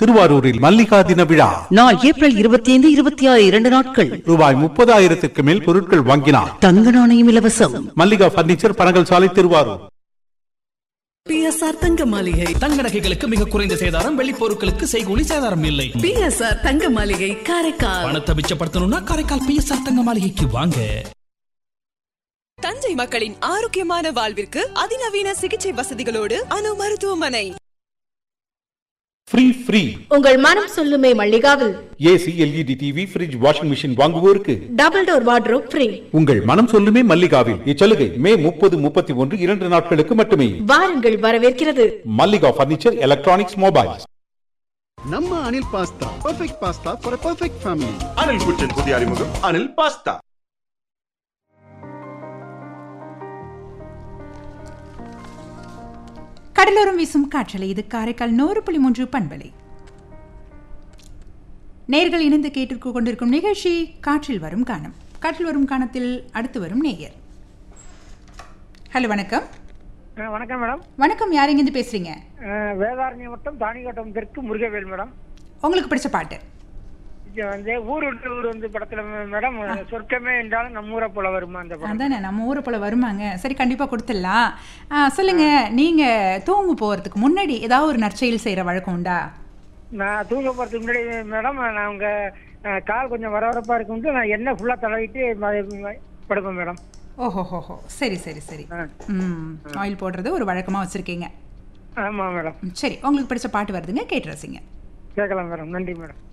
திருவாரூரில் மல்லிகா தின விழா நாள் ஏப்ரல் இருபத்தி ஐந்து இருபத்தி ஆறு இரண்டு நாட்கள் ரூபாய் முப்பதாயிரத்துக்கு மேல் பொருட்கள் வாங்கினார் தங்க நாணயம் இலவசம் மல்லிகா பர்னிச்சர் பனகல் சாலை திருவாரூர் பிஎஸ்ஆர் தங்க மாளிகை தங்க நகைகளுக்கு மிக குறைந்த சேதாரம் வெள்ளி பொருட்களுக்கு செய்கூலி சேதாரம் இல்லை பிஎஸ்ஆர் தங்க மாளிகை காரைக்கால் பணத்தை மிச்சப்படுத்தணும்னா காரைக்கால் பிஎஸ்ஆர் தங்க மாளிகைக்கு வாங்க தஞ்சை மக்களின் ஆரோக்கியமான வாழ்விற்கு அதிநவீன சிகிச்சை வசதிகளோடு அணு மருத்துவமனை ஃப்ரீ ஃப்ரீ உங்கள் மனம் சொல்லுமே மல்லிகாவில் AC LED TV fridge washing machine வாங்குவோருக்கு டபுள் டோர் வார்ட்ரோப் ஃப்ரீ உங்கள் மனம் சொல்லுமே மல்லிகாவில் இச்சலுகை மே முப்பது முப்பத்தி ஒன்று இரண்டு நாட்களுக்கு மட்டுமே வாருங்கள் வரவேற்கிறது மல்லிகா பர்னிச்சர் எலக்ட்ரானிக்ஸ் மொபைல்ஸ் ನಮ್ಮ Anil pasta perfect pasta for perfect family Anil குச்சின் புதிய அறிமுகம் அனில் பாஸ்தா கடலோரம் வீசும் காற்றலை இது காரைக்கால் நூறு புள்ளி மூன்று பண்பலை நேர்கள் இணைந்து கேட்டு கொண்டிருக்கும் நிகழ்ச்சி காற்றில் வரும் காணம் காற்றில் வரும் காணத்தில் அடுத்து வரும் நேயர் ஹலோ வணக்கம் வணக்கம் மேடம் வணக்கம் யார் இருந்து பேசுறீங்க அஹ், வேதாரண்யம் வட்டம் தானிக்கோட்டம் தெற்கு முருகவேல் மேடம் உங்களுக்கு பிடிச்ச பாட்டு இது வந்து ஊர் விட்டு ஊர் வந்து படத்துல மே- மேடம் சொர்க்கமே என்றாலும் நம்ம ஊரை போல வருமா அந்த படம் அதானே நம்ம ஊரை போல வருமாங்க சரி கண்டிப்பாக கொடுத்துடலாம் ஆ, சொல்லுங்க நீங்க தூங்கு போறதுக்கு முன்னாடி ஏதாவது ஒரு நற்செயல் செய்யற வழக்கம் உண்டா நான் தூங்க போறதுக்கு முன்னாடி மேடம் நான் உங்க அஹ், கால் கொஞ்சம் வரவரப்பா இருக்கும்ட்டு நான் எண்ணெய் ஃபுல்லா தடவிட்டு ம- படுப்பேன் மேடம் ஓஹோஹோஹோ சரி சரி சரி ஆ. ம் ஆயில் போடுறது ஒரு வழக்கமாக வச்சுருக்கீங்க ஆமா மேடம் சரி உங்களுக்கு பிடிச்ச பாட்டு வருதுங்க கேட்டு ரசிங்க கேட்கலாம் மேடம் நன்றி மேடம்